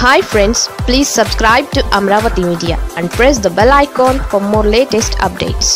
hi friends please subscribe to Amaravati media and press the bell icon for more latest updates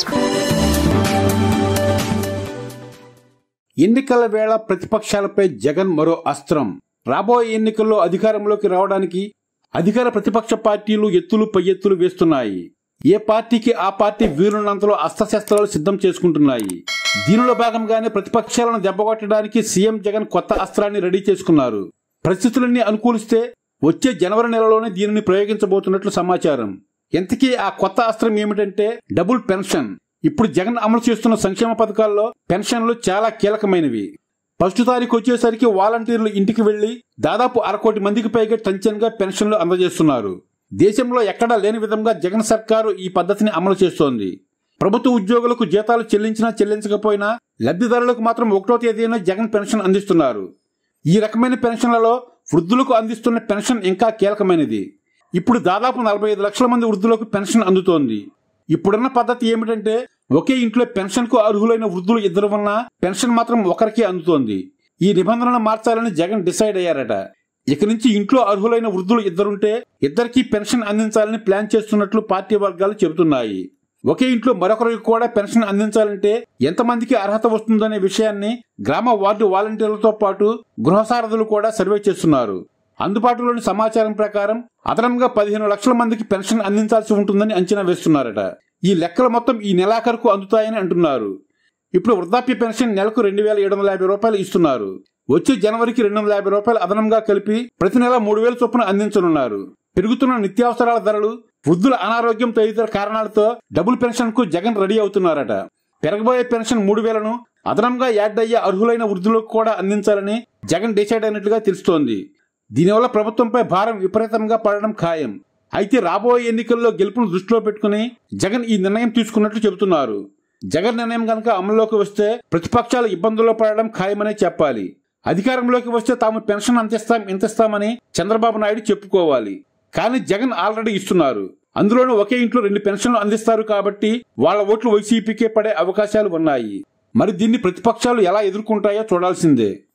ఎన్నికల వేళ ప్రతిపక్షాలపై జగన్ మరో అస్త్రం రాబోయే ఎన్నికల్లో అధికారంలోకి రావడానికి అధికార ప్రతిపక్ష పార్టీలు ఎత్తులు పై ఎత్తులు వేస్తున్నాయి ఏ పార్టీకి ఆ పార్టీ వీరున్నంతలో అస్త్రశస్త్రాలు సిద్ధం చేసుకుంటున్నాయి దీనిలో భాగంగానే ప్రతిపక్షాలను దెబ్బకొట్టడానికి సీఎం జగన్ కొత్త అస్త్రాన్ని రెడీ చేసుకున్నారు పరిస్థితులన్నీ అనుకూలిస్తే వచ్చే జనవరి నెలలోనే దీనిని ప్రయోగించబోతున్నట్లు సమాచారం ఎంతకీ ఆ కొత్త అస్త్రం ఏమిటంటే డబుల్ పెన్షన్ ఇప్పుడు జగన్ అమలు చేస్తున్న సంక్షేమ పథకాల్లో పెన్షన్లు చాలా కీలకమైనవి ఫస్ట్ తారీఖు వచ్చేసరికి వాలంటీర్లు ఇంటికి వెళ్లి దాదాపు అరకోటి మందికి పైగా టంచన్గా పెన్షన్లు అందజేస్తున్నారు దేశంలో ఎక్కడా లేని విధంగా జగన్ సర్కారు ఈ పద్ధతిని అమలు చేస్తోంది ప్రభుత్వ ఉద్యోగులకు జీతాలు చెల్లించినా చెల్లించకపోయినా లబ్ధిదారులకు మాత్రం ఒకటో తేదీన జగన్ పెన్షన్ అందిస్తున్నారు ఈ రకమైన పెన్షన్లలో వృద్ధులకు అందిస్తున్న పెన్షన్ ఇంకా కీలకమైనది ఇప్పుడు దాదాపు నలభై ఐదు లక్షల మంది వృద్ధులకు పెన్షన్ అందుతోంది ఇప్పుడున్న పద్ధతి ఏమిటంటే ఒకే ఇంట్లో పెన్షన్ కు అర్హులైన వృద్ధులు ఇద్దరు ఉన్నా పెన్షన్ మాత్రం ఒకరికే అందుతోంది ఈ నిబంధనలు మార్చాలని జగన్ డిసైడ్ అయ్యారట ఇక నుంచి ఇంట్లో అర్హులైన వృద్ధులు ఇద్దరుంటే ఇద్దరికీ పెన్షన్ అందించాలని ప్లాన్ చేస్తున్నట్లు పార్టీ వర్గాలు చెబుతున్నాయి ఒకే ఇంట్లో మరొకరికి కూడా పెన్షన్ అందించాలంటే ఎంతమందికి అర్హత వస్తుందనే విషయాన్ని గ్రామ వార్డు వాలంటీర్లతో పాటు గృహసారథులు కూడా సర్వే చేస్తున్నారు అందుబాటులోని సమాచారం ప్రకారం అదనంగా పదిహేను లక్షల మందికి పెన్షన్ అందించాల్సి ఉంటుందని అంచనా వేస్తున్నారట ఈ లెక్కలు మొత్తం ఈ నెలాఖరుకు అందుతాయని అంటున్నారు ఇప్పుడు వృద్ధాప్య పెన్షన్ నెలకు రెండు వేల ఏడు వందల యాభై రూపాయలు ఇస్తున్నారు వచ్చే జనవరికి రెండు వందల యాభై రూపాయలు అదనంగా కలిపి ప్రతి నెల మూడు వేల చొప్పున అందించనున్నారు పెరుగుతున్న నిత్యావసరాల ధరలు వృద్ధుల అనారోగ్యం తదితర కారణాలతో డబుల్ పెన్షన్ కు జగన్ రెడీ అవుతున్నారట పెరగబోయే పెన్షన్ మూడు వేలను అదనంగా యాడ్ అయ్యే అర్హులైన వృద్ధులకు కూడా అందించాలని జగన్ డిసైడ్ అయినట్లుగా తెలుస్తోంది దీనివల్ల ప్రభుత్వంపై భారం విపరీతంగా పడడం ఖాయం అయితే రాబోయే ఎన్నికల్లో గెలుపును దృష్టిలో పెట్టుకుని జగన్ ఈ నిర్ణయం తీసుకున్నట్లు చెబుతున్నారు జగన్ నిర్ణయం కనుక అమల్లోకి వస్తే ప్రతిపక్షాలు ఇబ్బందుల్లో పడడం ఖాయమనే చెప్పాలి అధికారంలోకి వస్తే తాము పెన్షన్ అందిస్తాం ఇంతిస్తామని చంద్రబాబు నాయుడు చెప్పుకోవాలి కానీ జగన్ ఆల్రెడీ ఇస్తున్నారు అందులోనూ ఒకే ఇంట్లో రెండు పెన్షన్లు అందిస్తారు కాబట్టి వాళ్ళ ఓట్లు వైసీపీకే పడే అవకాశాలు ఉన్నాయి మరి దీన్ని ప్రతిపక్షాలు ఎలా ఎదుర్కొంటాయో చూడాల్సిందే